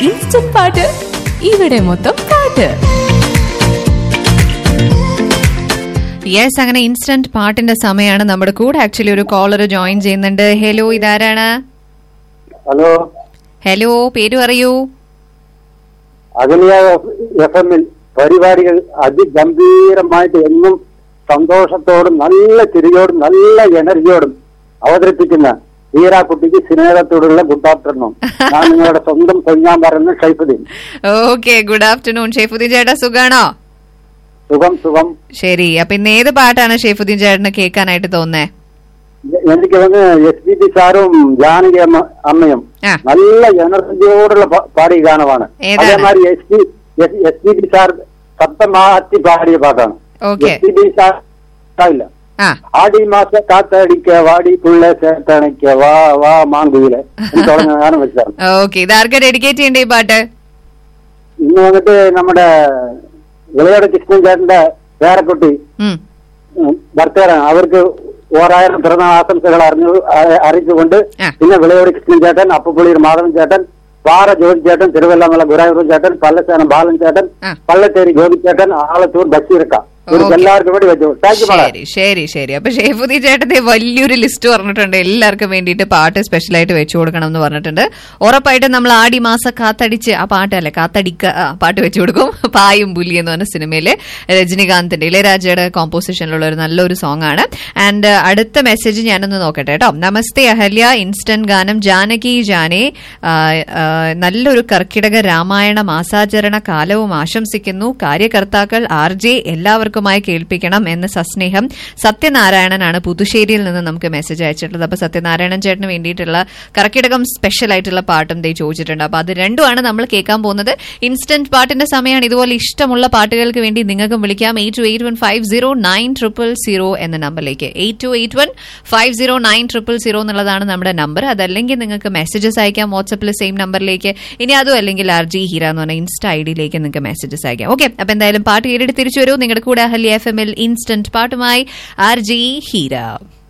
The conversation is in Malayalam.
ഇൻസ്റ്റന്റ് പാട്ട് ഇവിടെ മൊത്തം പാട്ട് യെസ് അങ്ങനെ ഇൻസ്റ്റന്റ് പാട്ടിന്റെ സമയമാണ് നമ്മുടെ കൂടെ ആക്ച്വലി ഒരു കോളർ ജോയിൻ ചെയ്യുന്നുണ്ട് ഹലോ ഇതാരാണ് ഹലോ ഹലോ പേര് പറയൂ അഗലിയ എഫ് എമ്മിൽ പരിപാടികൾ അതിഗംഭീരമായിട്ട് എന്നും സന്തോഷത്തോടും നല്ല ചിരിയോടും നല്ല എനർജിയോടും അവതരിപ്പിക്കുന്ന ഹീരാക്കുട്ടിക്ക് സ്നേഹത്തോടുള്ള ഗുഡ് ആഫ്റ്റർനൂൺ ഞാൻ നിങ്ങളുടെ സ്വന്തം കൊഞ്ഞാൻ പറയുന്ന Shaifuddin okay good afternoon Shaifuddin ചേട്ടാ സുഖാണോ സുഖം സുഖം ശരി അപ്പൊ ഇന്ന് ഏത് പാട്ടാണ് ഷെയ്ഫുദ്ദീൻ ചേട്ടന് കേൾക്കാനായിട്ട് തോന്നേ എനിക്ക് വന്ന് എസ് പി ബി സാറും ജാനകി അമ്മ അമ്മയും ആ. നല്ല എനർജിയോടുള്ള പ- പാടിയ ഗാനമാണ് ഏതാണ്? അതേമാതിരി S P S P B sir ശബ്ദം മാറ്റി പാടിയ പാട്ടാണ് Okay. S P B sir ഇല്ല ആ ആടി മാസ കാത്തടിക്ക വാടി പുള്ള ചേട്ടണിക്ക വാ വാ മാങ്കുയിലെ എന്ന് തുടങ്ങുന്ന ഗാനം വെച്ചാണ് ഓക്കെ ഇത് ആർക്കാ ഡെഡിക്കേറ്റ് ചെയ്യണ്ടേ ഈ പാട്ട് ഇന്ന് വന്നിട്ട് നമ്മുടെ വിളയോട് കൃഷ്ണൻ ചേട്ടന്റെ പേരക്കുട്ടി ഉം. ഭർത്താരാണ് അവർക്ക് ഓരായിരം പിറന്നാൾ ആശംസകൾ അറിഞ്ഞു അ- അറിയിച്ചുകൊണ്ട് ആ. പിന്നെ വിളയോട് കൃഷ്ണൻ ചേട്ടൻ അപ്പുപുളിയൂർ മാധവൻ ചേട്ടൻ പാറ ജോലി ചേട്ടൻ തിരുവല്ലമല ഗുരായൂർ ചേട്ടൻ പല്ലശ്ശേനം ബാലൻ ചേട്ടൻ ആ. പള്ളത്തേരി ഗോപി ചേട്ടൻ ആളത്തൂർ ബഷീർക്ക ഇവർക്ക് ഓക്കേ. എല്ലാവർക്കും വേണ്ടി വെച്ചു താങ്ക് യു മാഡം ശരി ശരി ശരി അപ്പൊ ഷെയ്ഫുദ്ദീൻ ചേട്ടന്റെ വലിയൊരു ലിസ്റ്റ് പറഞ്ഞിട്ടുണ്ട് എല്ലാവർക്കും വേണ്ടിയിട്ട് പാട്ട് സ്പെഷ്യൽ ആയിട്ട് വെച്ചു കൊടുക്കണം എന്ന് പറഞ്ഞിട്ടുണ്ട് ഉറപ്പായിട്ടും നമ്മൾ ആടി മാസം കാത്തടിച്ച് ആ പാട്ടല്ലേ കാത്തടിക്ക ആ, പാട്ട് വെച്ചു കൊടുക്കും പായും പുലി എന്ന് പറഞ്ഞ സിനിമയിലെ രജനികാന്തിന്റെ ഇളയരാജയുടെ കോമ്പോസിഷനിലുള്ള ഒരു നല്ലൊരു സോങ് ആണ് ആൻഡ് അടുത്ത മെസ്സേജ് ഞാനൊന്ന് നോക്കട്ടെ കേട്ടോ നമസ്തേ അഹല്യ ഇൻസ്റ്റന്റ് ഗാനം ജാനകി ജാനെ ആ, ആ, നല്ലൊരു കർക്കിടക രാമായണ മാസാചരണ കാലവും ആശംസിക്കുന്നു കാര്യകർത്താക്കൾ ആർ ജെ എല്ലാവർക്കുമായി കേൾപ്പിക്കണം എന്ന് സസ്നേഹം സത്യനാരായണനാണ് പുതുശ്ശേരിയിൽ നിന്ന് നമുക്ക് മെസ്സേജ് അയച്ചിട്ടുള്ളത് അപ്പൊ സത്യനാരായണൻ ചേട്ടന് വേണ്ടിയിട്ടുള്ള കർക്കിടകം സ്പെഷ്യൽ ആയിട്ടുള്ള പാട്ടും ദേ ചോദിച്ചിട്ടുണ്ട് അപ്പൊ അത് രണ്ടുമാണ് നമ്മൾ കേൾക്കാൻ പോകുന്നത് ഇൻസ്റ്റന്റ് പാട്ടിന്റെ സമയമാണ് ഇതുപോലെ ഇഷ്ടമുള്ള പാട്ടുകൾക്ക് വേണ്ടി നിങ്ങൾക്കും വിളിക്കാം eight two eight one five zero nine triple zero എന്ന നമ്പറിലേക്ക് eight two eight one five zero nine triple zero എന്നുള്ളതാണ് നമ്മുടെ നമ്പർ അതല്ലെങ്കിൽ നിങ്ങൾക്ക് മെസ്സേജസ് അയക്കാം വാട്സപ്പിൽ സെയിം നമ്പറിലേക്ക് ഇനി അതും അല്ലെങ്കിൽ ആർ ജി ഹീര എന്ന് പറഞ്ഞ ഇൻസ്റ്റ ഐ ഡിയിലേക്ക് നിങ്ങൾക്ക് മെസ്സേജസ് അയക്കാം ഓക്കെ അപ്പൊ എന്തായാലും പാട്ട് കേട്ടിട്ട് തിരിച്ചു വരൂ നിങ്ങളുടെ കൂടെ അഹല്യ എഫ് എമ്മിൽ ഇൻസ്റ്റന്റ് പാട്ടുമായി ആർ ജി ഹീര